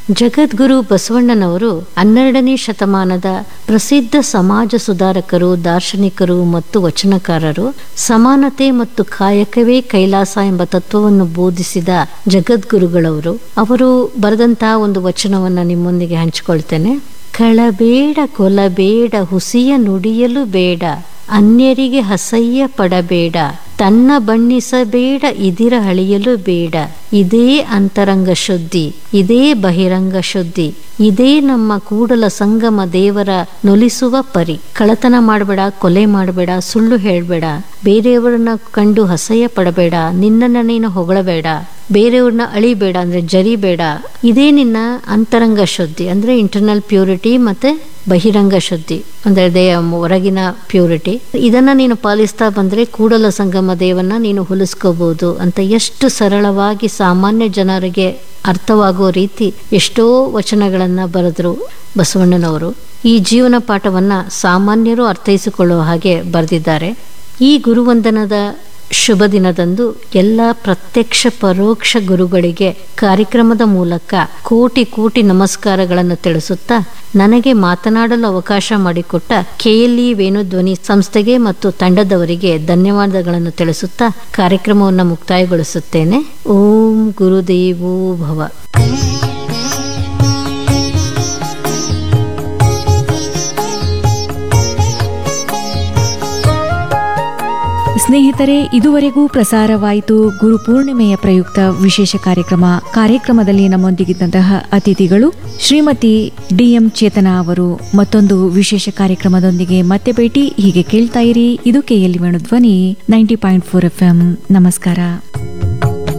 ಜಗದ್ಗುರು ಬಸವಣ್ಣನವರು ಹನ್ನೆರಡನೇ ಶತಮಾನದ ಪ್ರಸಿದ್ಧ ಸಮಾಜ ಸುಧಾರಕರು ದಾರ್ಶನಿಕರು ಮತ್ತು ವಚನಕಾರರು ಸಮಾನತೆ ಮತ್ತು ಕಾಯಕವೇ ಕೈಲಾಸ ಎಂಬ ತತ್ವವನ್ನು ಬೋಧಿಸಿದ ಜಗದ್ಗುರುಗಳವರು ಅವರು ಬರೆದಂತಹ ಒಂದು ವಚನವನ್ನ ನಿಮ್ಮೊಂದಿಗೆ ಹಂಚಿಕೊಳ್ತೇನೆ ಕಳಬೇಡ ಕೊಲಬೇಡ ಹುಸಿಯ ನುಡಿಯಲು ಬೇಡ ಅನ್ಯರಿಗೆ ಹಸಯ್ಯ ಪಡಬೇಡ ತನ್ನ ಬಣ್ಣಿಸಬೇಡ ಇದಿರ ಹಳಿಯಲು ಬೇಡ ಇದೇ ಅಂತರಂಗ ಶುದ್ಧಿ ಇದೇ ಬಹಿರಂಗ ಶುದ್ಧಿ ಇದೇ ನಮ್ಮ ಕೂಡಲ ಸಂಗಮ ದೇವರ ನೊಲಿಸುವ ಪರಿ ಕಳತನ ಮಾಡಬೇಡ ಕೊಲೆ ಮಾಡಬೇಡ ಸುಳ್ಳು ಹೇಳಬೇಡ ಬೇರೆಯವರನ್ನ ಕಂಡು ಅಸಹ್ಯ ಪಡಬೇಡ ನಿನ್ನನ್ನ ನೀನು ಹೊಗಳಬೇಡ ಬೇರೆಯವ್ರನ್ನ ಅಳಿಬೇಡ ಅಂದ್ರೆ ಜರಿಬೇಡ ಇದೇ ನಿನ್ನ ಅಂತರಂಗ ಶುದ್ಧಿ ಅಂದ್ರೆ ಇಂಟರ್ನಲ್ ಪ್ಯೂರಿಟಿ ಮತ್ತೆ ಬಹಿರಂಗ ಶುದ್ಧಿ ಅಂದ್ರೆ ದೇಹ ಹೊರಗಿನ ಪ್ಯೂರಿಟಿ ಇದನ್ನ ನೀನು ಪಾಲಿಸ್ತಾ ಬಂದ್ರೆ ಕೂಡಲ ಸಂಗಮ ದೇವನ್ನ ನೀನು ಹುಲಿಸ್ಕೋಬಹುದು ಅಂತ ಎಷ್ಟು ಸರಳವಾಗಿ ಸಾಮಾನ್ಯ ಜನರಿಗೆ ಅರ್ಥವಾಗೋ ರೀತಿ ಎಷ್ಟೋ ವಚನಗಳನ್ನ ಬರೆದ್ರು ಬಸವಣ್ಣನವರು ಈ ಜೀವನ ಪಾಠವನ್ನ ಸಾಮಾನ್ಯರು ಅರ್ಥೈಸಿಕೊಳ್ಳುವ ಹಾಗೆ ಬರೆದಿದ್ದಾರೆ ಈ ಗುರುವಂದನದ ಶುಭ ದಿನದಂದು ಎಲ್ಲ ಪ್ರತ್ಯಕ್ಷ ಪರೋಕ್ಷ ಗುರುಗಳಿಗೆ ಕಾರ್ಯಕ್ರಮದ ಮೂಲಕ ಕೋಟಿ ಕೋಟಿ ನಮಸ್ಕಾರಗಳನ್ನು ತಿಳಿಸುತ್ತಾ ನನಗೆ ಮಾತನಾಡಲು ಅವಕಾಶ ಮಾಡಿಕೊಟ್ಟ ಕೆಎಲ್ಇ ವೇಣುಧ್ವನಿ ಸಂಸ್ಥೆಗೆ ಮತ್ತು ತಂಡದವರಿಗೆ ಧನ್ಯವಾದಗಳನ್ನು ತಿಳಿಸುತ್ತಾ ಕಾರ್ಯಕ್ರಮವನ್ನು ಮುಕ್ತಾಯಗೊಳಿಸುತ್ತೇನೆ ಓಂ ಗುರುದೇವೋ ಭವ ಸ್ನೇಹಿತರೆ ಇದುವರೆಗೂ ಪ್ರಸಾರವಾಯಿತು ಗುರು ಪೂರ್ಣಿಮೆಯ ಪ್ರಯುಕ್ತ ವಿಶೇಷ ಕಾರ್ಯಕ್ರಮ ಕಾರ್ಯಕ್ರಮದಲ್ಲಿ ನಮ್ಮೊಂದಿಗಿದ್ದಂತಹ ಅತಿಥಿಗಳು ಶ್ರೀಮತಿ ಡಿಎಂ ಚೇತನಾ ಅವರು ಮತ್ತೊಂದು ವಿಶೇಷ ಕಾರ್ಯಕ್ರಮದೊಂದಿಗೆ ಮತ್ತೆ ಭೇಟಿ ಹೀಗೆ ಕೇಳ್ತಾ ಇರಿ ಇದು ಕೆಎಲ್ ವೇಣು ಧ್ವನಿ ನೈಂಟಿ ಪಾಯಿಂಟ್ ಫೋರ್ ಎಫ್ ನಮಸ್ಕಾರ